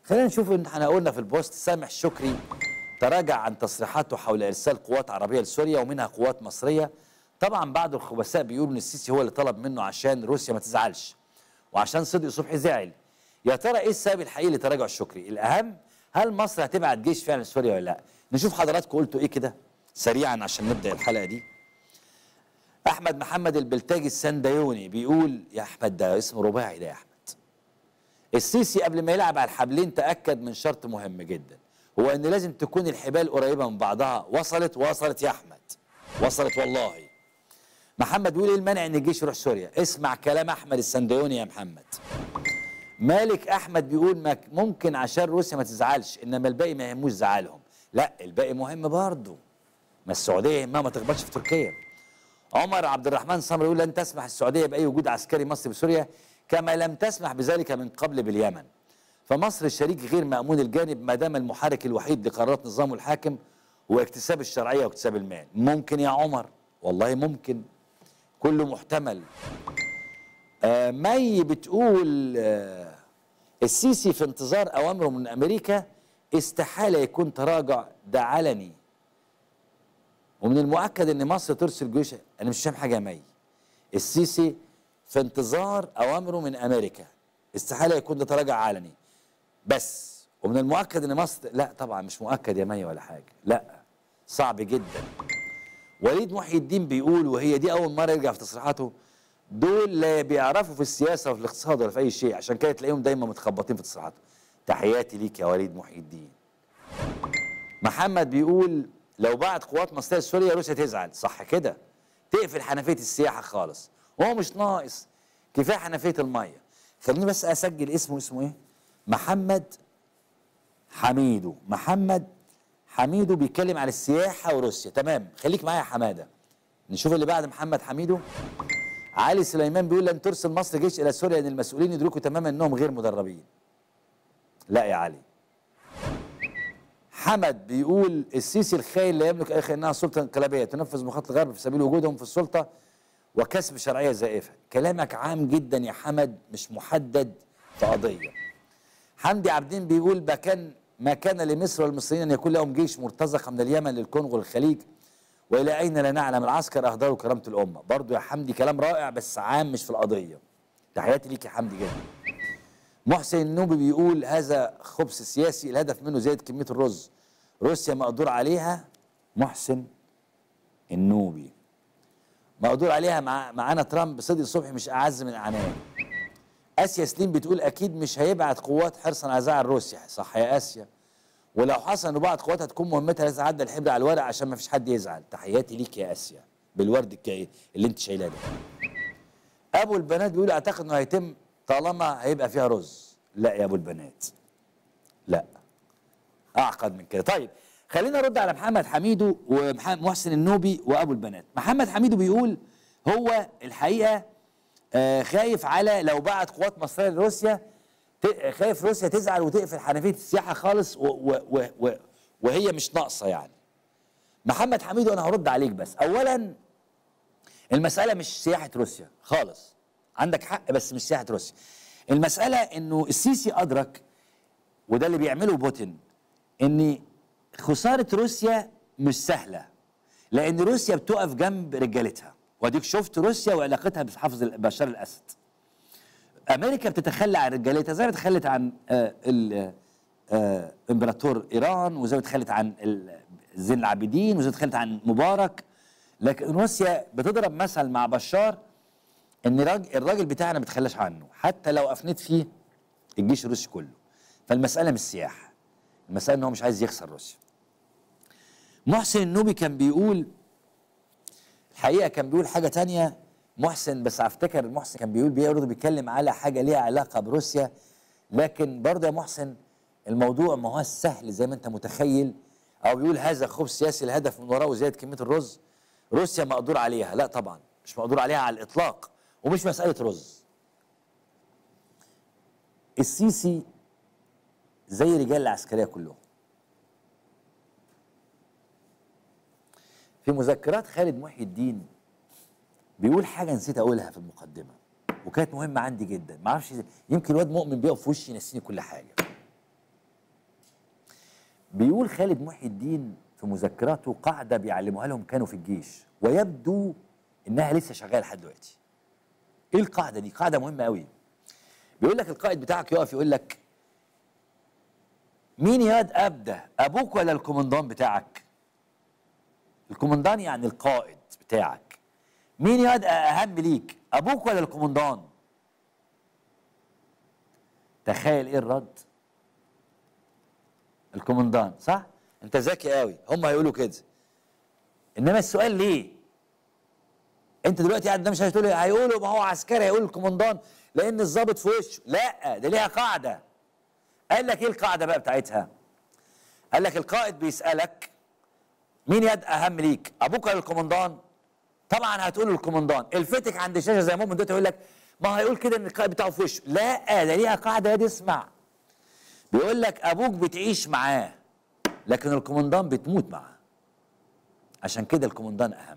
خلينا نشوف ان احنا قلنا في البوست سامح شكري تراجع عن تصريحاته حول ارسال قوات عربيه لسوريا ومنها قوات مصريه طبعا بعض الخبثاء بيقولوا ان السيسي هو اللي طلب منه عشان روسيا ما تزعلش وعشان صدقي صبحي زعل يا ترى ايه السبب الحقيقي لتراجع الشكري الاهم هل مصر هتبعت جيش فعلا لسوريا ولا لا نشوف حضراتكم قلتوا ايه كده سريعا عشان نبدا الحلقه دي احمد محمد البلتاجي السنديوني بيقول يا احمد ده اسم رباعي ده يا احمد السيسي قبل ما يلعب على الحبلين تاكد من شرط مهم جدا هو ان لازم تكون الحبال قريبه من بعضها وصلت وصلت يا احمد وصلت والله محمد بيقول ايه المانع ان الجيش يروح سوريا اسمع كلام احمد السنديوني يا محمد مالك احمد بيقول ما ممكن عشان روسيا ما تزعلش انما الباقي ما يهموش زعلهم لا الباقي مهم برضه ما السعوديه يهمها ما تخبطش في تركيا عمر عبد الرحمن سمر يقول لن تسمح السعوديه باي وجود عسكري مصري بسوريا كما لم تسمح بذلك من قبل باليمن فمصر الشريك غير مامون الجانب ما دام المحرك الوحيد لقرارات نظامه الحاكم هو اكتساب الشرعيه واكتساب المال ممكن يا عمر والله ممكن كله محتمل آه مي بتقول آه السيسي في انتظار اوامره من امريكا استحاله يكون تراجع ده علني ومن المؤكد ان مصر ترسل جيوش انا مش فاهم حاجه يا مي السيسي في انتظار اوامره من امريكا استحاله يكون ده تراجع علني بس ومن المؤكد ان مصر لا طبعا مش مؤكد يا مي ولا حاجه لا صعب جدا وليد محي الدين بيقول وهي دي اول مره يرجع في تصريحاته دول لا بيعرفوا في السياسه وفي الاقتصاد ولا في اي شيء عشان كده تلاقيهم دايما متخبطين في تصريحاتهم تحياتي ليك يا وليد محي الدين محمد بيقول لو بعت قوات مصريه لسوريا روسيا تزعل صح كده تقفل حنفيه السياحه خالص وهو مش ناقص كفايه حنفيه الميه خليني بس اسجل اسمه اسمه ايه محمد حميدو محمد حميدو بيتكلم على السياحه وروسيا تمام خليك معايا يا حماده نشوف اللي بعد محمد حميدو علي سليمان بيقول لن ترسل مصر جيش الى سوريا لان المسؤولين يدركوا تماما انهم غير مدربين لا يا علي حمد بيقول السيسي الخاين لا يملك اي خير انها سلطه انقلابيه تنفذ مخطط الغرب في سبيل وجودهم في السلطه وكسب شرعيه زائفه كلامك عام جدا يا حمد مش محدد في قضيه حمدي عبدين بيقول ما كان ما كان لمصر والمصريين ان يكون لهم جيش مرتزقه من اليمن للكونغو والخليج والى اين لا نعلم العسكر اهدروا كرامه الامه برضو يا حمدي كلام رائع بس عام مش في القضيه تحياتي ليك يا حمدي جدا محسن النوبي بيقول هذا خبث سياسي الهدف منه زيادة كمية الرز روسيا مقدور عليها محسن النوبي مقدور عليها مع معانا ترامب صدق صبحي مش أعز من عنان آسيا سليم بتقول أكيد مش هيبعت قوات حرصا على زعل روسيا صح يا آسيا ولو حصل انه بعت قوات هتكون مهمتها لازم تعدى الحبر على الورق عشان ما فيش حد يزعل تحياتي ليك يا آسيا بالورد الكي اللي انت شايلاه ده ابو البنات بيقول اعتقد انه هيتم طالما هيبقى فيها رز لا يا ابو البنات لا اعقد من كده طيب خلينا نرد على محمد حميدو ومحسن النوبي وابو البنات محمد حميدو بيقول هو الحقيقه آه خايف على لو بعت قوات مصريه لروسيا خايف روسيا تزعل وتقفل حنفيه السياحه خالص و و و و وهي مش ناقصه يعني محمد حميدو انا هرد عليك بس اولا المساله مش سياحه روسيا خالص عندك حق بس مش سياحه روسيا المساله انه السيسي ادرك وده اللي بيعمله بوتين ان خساره روسيا مش سهله لان روسيا بتقف جنب رجالتها واديك شفت روسيا وعلاقتها بحافظ بشار الاسد امريكا بتتخلى عن رجالتها زي ما تخلت عن آه آه امبراطور ايران وزي ما تخلت عن زين العابدين وزي ما تخلت عن مبارك لكن روسيا بتضرب مثل مع بشار ان الراجل بتاعنا ما تخلاش عنه حتى لو افنيت فيه الجيش الروسي كله فالمساله مش سياحه المساله ان هو مش عايز يخسر روسيا محسن النوبي كان بيقول الحقيقه كان بيقول حاجه تانية محسن بس افتكر محسن كان بيقول برضه بيتكلم على حاجه ليها علاقه بروسيا لكن برضه يا محسن الموضوع ما هو سهل زي ما انت متخيل او بيقول هذا خبز سياسي الهدف من وراءه زياده كميه الرز روسيا مقدور عليها لا طبعا مش مقدور عليها على الاطلاق ومش مساله رز السيسي زي رجال العسكريه كلهم في مذكرات خالد محي الدين بيقول حاجه نسيت اقولها في المقدمه وكانت مهمه عندي جدا ما اعرفش يمكن الواد مؤمن بيقف في وشي ينسيني كل حاجه بيقول خالد محي الدين في مذكراته قاعده بيعلموها لهم كانوا في الجيش ويبدو انها لسه شغاله لحد دلوقتي ايه القاعده دي قاعده مهمه قوي بيقول لك القائد بتاعك يقف يقول لك مين ياد ابدا ابوك ولا الكومندان بتاعك الكومندان يعني القائد بتاعك مين ياد اهم ليك ابوك ولا الكومندان تخيل ايه الرد الكومندان صح انت ذكي قوي هم هيقولوا كده انما السؤال ليه انت دلوقتي قاعد مش هتقول هيقولوا ما هو عسكري هيقول الكومندان لان الضابط في وشه لا ده ليها قاعده قال لك ايه القاعده بقى بتاعتها قال لك القائد بيسالك مين يد اهم ليك ابوك ولا الكومندان طبعا هتقول الكومندان الفتك عند الشاشه زي مؤمن دلوقتي يقول لك ما هيقول كده ان القائد بتاعه في وشه لا ده ليها قاعده يا دي اسمع بيقول لك ابوك بتعيش معاه لكن الكومندان بتموت معاه عشان كده الكومندان اهم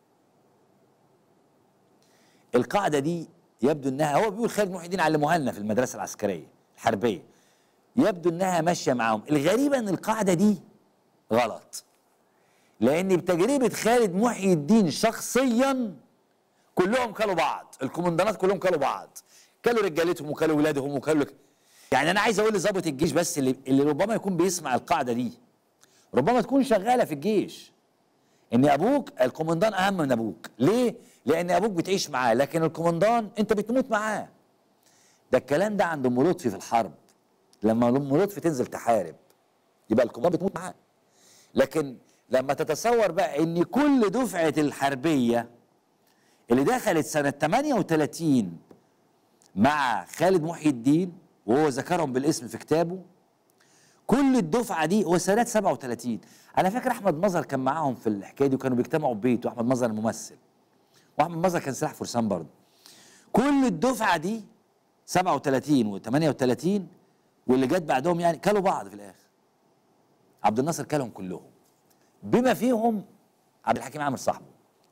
القاعده دي يبدو انها هو بيقول خالد محي الدين علموها لنا في المدرسه العسكريه الحربيه يبدو انها ماشيه معاهم الغريبه ان القاعده دي غلط لان بتجربه خالد محي الدين شخصيا كلهم كلوا بعض الكومندانات كلهم كلوا بعض كلوا رجالتهم وكلوا ولادهم وكلوا يعني انا عايز اقول لظابط الجيش بس اللي, اللي ربما يكون بيسمع القاعده دي ربما تكون شغاله في الجيش ان ابوك الكومندان اهم من ابوك ليه لان ابوك بتعيش معاه لكن الكومندان انت بتموت معاه ده الكلام ده عند ام لطفي في الحرب لما ام لطفي تنزل تحارب يبقى الكومندان بتموت معاه لكن لما تتصور بقى ان كل دفعه الحربيه اللي دخلت سنه 38 مع خالد محي الدين وهو ذكرهم بالاسم في كتابه كل الدفعه دي هو سنه 37 انا فاكر احمد مظهر كان معاهم في الحكايه دي وكانوا بيجتمعوا في بيته احمد مظهر الممثل واحمد مظهر كان سلاح فرسان برضه كل الدفعه دي 37 و38 واللي جت بعدهم يعني كلوا بعض في الاخر عبد الناصر كلهم كلهم بما فيهم عبد الحكيم عامر صاحبه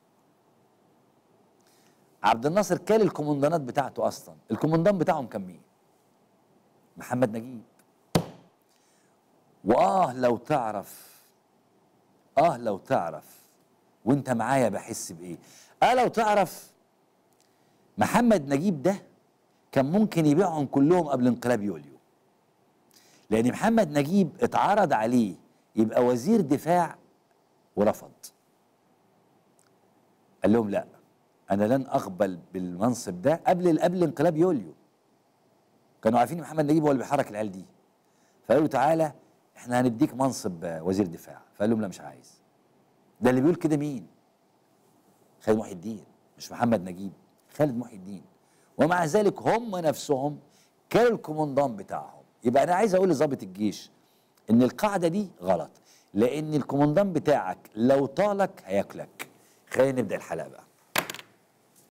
عبد الناصر كال الكومندانات بتاعته اصلا الكومندان بتاعهم كان مين محمد نجيب واه لو تعرف اه لو تعرف وانت معايا بحس بايه اه لو تعرف محمد نجيب ده كان ممكن يبيعهم كلهم قبل انقلاب يوليو لان محمد نجيب اتعرض عليه يبقى وزير دفاع ورفض قال لهم لا انا لن اقبل بالمنصب ده قبل قبل انقلاب يوليو كانوا عارفين محمد نجيب هو اللي بيحرك العيال دي فقالوا تعالى احنا هنديك منصب وزير دفاع فقال لهم لا مش عايز ده اللي بيقول كده مين خالد محي الدين مش محمد نجيب خالد محي الدين ومع ذلك هم نفسهم كانوا الكومندان بتاعهم يبقى انا عايز اقول لظابط الجيش ان القاعده دي غلط لان الكومندان بتاعك لو طالك هياكلك خلينا نبدا الحلقه بقى